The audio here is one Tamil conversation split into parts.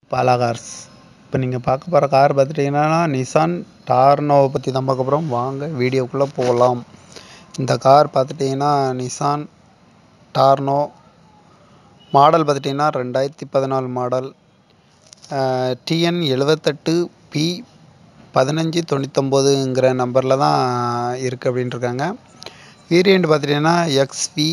பாலாகார்ஸ் இப்போ நீங்கள் பார்க்க போகிற கார் பார்த்துட்டிங்கன்னா நிசான் டார்னோவை பற்றி தான் பார்க்க போகிறோம் வாங்க வீடியோக்குள்ளே போகலாம் இந்த கார் பார்த்துட்டிங்கன்னா நிசான் டார்னோ மாடல் பார்த்துட்டிங்கன்னா ரெண்டாயிரத்தி பதினாலு மாடல் டிஎன் எழுவத்தெட்டு பி பதினஞ்சு தொண்ணூத்தொம்போதுங்கிற நம்பரில் தான் இருக்குது அப்படின்ட்டுருக்காங்க வேரியண்ட் பார்த்துட்டிங்கன்னா எக்ஸ்வி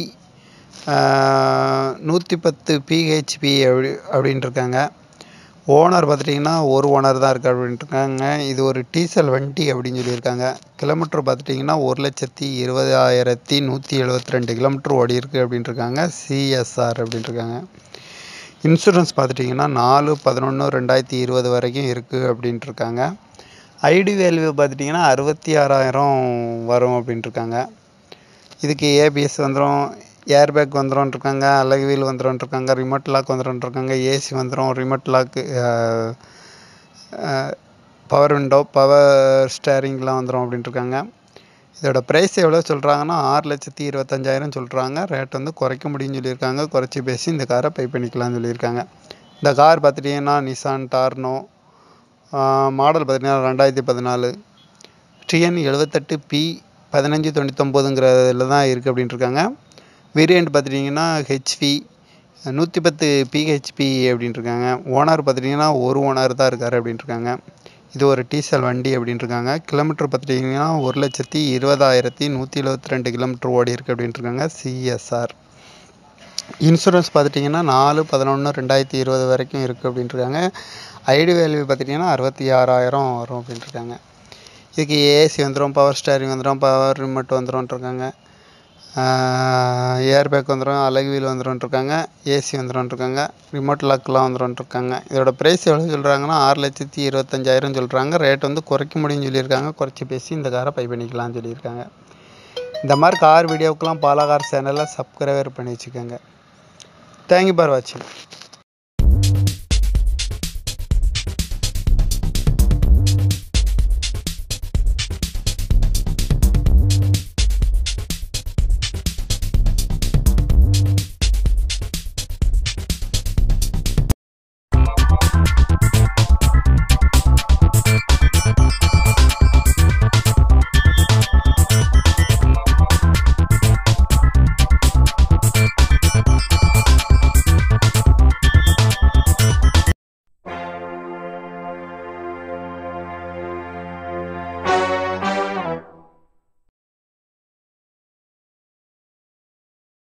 நூற்றி பத்து பிஹெச்பி அப்படி அப்படின்ட்டுருக்காங்க ஓனர் பார்த்துட்டிங்கன்னா ஒரு ஓனர் தான் இருக்குது அப்படின்ட்டுருக்காங்க இது ஒரு டீசல் வண்டி அப்படின்னு சொல்லியிருக்காங்க கிலோமீட்டர் பார்த்துட்டிங்கன்னா ஒரு லட்சத்தி இருபதாயிரத்தி நூற்றி எழுபத்தி ரெண்டு கிலோமீட்டர் ஓடி இருக்குது அப்படின்ட்டுருக்காங்க சிஎஸ்ஆர் அப்படின்ட்டுருக்காங்க இன்சூரன்ஸ் பார்த்துட்டிங்கன்னா நாலு பதினொன்று ரெண்டாயிரத்தி இருபது வரைக்கும் இருக்குது அப்படின்ட்டுருக்காங்க ஐடி வேல்யூ பார்த்துட்டிங்கன்னா அறுபத்தி ஆறாயிரம் வரும் அப்படின்ட்டுருக்காங்க இதுக்கு ஏபிஎஸ் வந்துடும் ஏர் பேக் வந்துடும்ன்ட்ருக்காங்க அலகு வீல் வந்துடும்ன்ட்ருக்காங்க ரிமோட் லாக் வந்துடும்ன்ட்ருக்காங்க ஏசி வந்துடும் remote lock power window power ஸ்டேரிங்லாம் வந்துடும் அப்படின்ட்டுருக்காங்க இதோட ப்ரைஸ் எவ்வளோ சொல்கிறாங்கன்னா ஆறு லட்சத்தி இருபத்தஞ்சாயிரம் சொல்கிறாங்க ரேட் வந்து குறைக்க முடியும்னு சொல்லியிருக்காங்க குறைச்சி பேசி இந்த காரை பை பண்ணிக்கலாம்னு சொல்லியிருக்காங்க இந்த கார் பார்த்துட்டிங்கன்னா நிசான் டார்னோ மாடல் பார்த்திங்கன்னா ரெண்டாயிரத்தி பதினாலு டிஎன் எழுபத்தெட்டு பி பதினஞ்சு தொண்ணூத்தொம்போதுங்கிறதுல தான் இருக்குது அப்படின்ட்டுருக்காங்க வேரியண்ட் பார்த்துட்டிங்கன்னா ஹெச்பி நூற்றி பத்து பிஹெச்பி அப்படின்ட்டுருக்காங்க ஓனர் பார்த்துட்டிங்கன்னா ஒரு ஓனர் தான் இருக்கார் அப்படின்ட்டுருக்காங்க இது ஒரு டீசல் வண்டி அப்படின்ட்டுருக்காங்க கிலோமீட்டர் பார்த்துட்டிங்கன்னா ஒரு லட்சத்தி இருபதாயிரத்தி நூற்றி எழுபத்தி ரெண்டு கிலோமீட்டர் ஓடி இருக்குது அப்படின்ட்டுருக்காங்க சிஎஸ்ஆர் இன்சூரன்ஸ் பார்த்துட்டிங்கன்னா நாலு பதினொன்று ரெண்டாயிரத்தி இருபது வரைக்கும் இருக்குது அப்படின்ட்டுருக்காங்க ஐடி வேல்யூ பார்த்துட்டிங்கன்னா அறுபத்தி ஆறாயிரம் வரும் அப்படின்ட்டுருக்காங்க இதுக்கு ஏசி வந்துடும் பவர் ஸ்டேரிங் வந்துடும் பவர் ரிமோட் வந்துடும்ன்ட்ருக்காங்க ஏர் பேக் வந்துடும் அலகு வீல் வந்துடும்ன்ட்ருக்காங்க ஏசி வந்துடும்ன்ட்ருக்காங்க ரிமோட் லாக்லாம் வந்துடும்ன்ட்ருக்காங்க இதோட ப்ரைஸ் எவ்வளோ சொல்கிறாங்கன்னா ஆறு லட்சத்தி இருபத்தஞ்சாயிரம் சொல்கிறாங்க ரேட் வந்து குறைக்க முடியும்னு சொல்லியிருக்காங்க குறைச்சி பேசி இந்த காரை பை பண்ணிக்கலாம்னு சொல்லியிருக்காங்க இந்த மாதிரி கார் வீடியோவுக்கெலாம் பாலாகார் சேனலை சப்ஸ்கிரைபர் பண்ணி வச்சுக்கோங்க தேங்க்யூ ஃபார் வாட்சிங்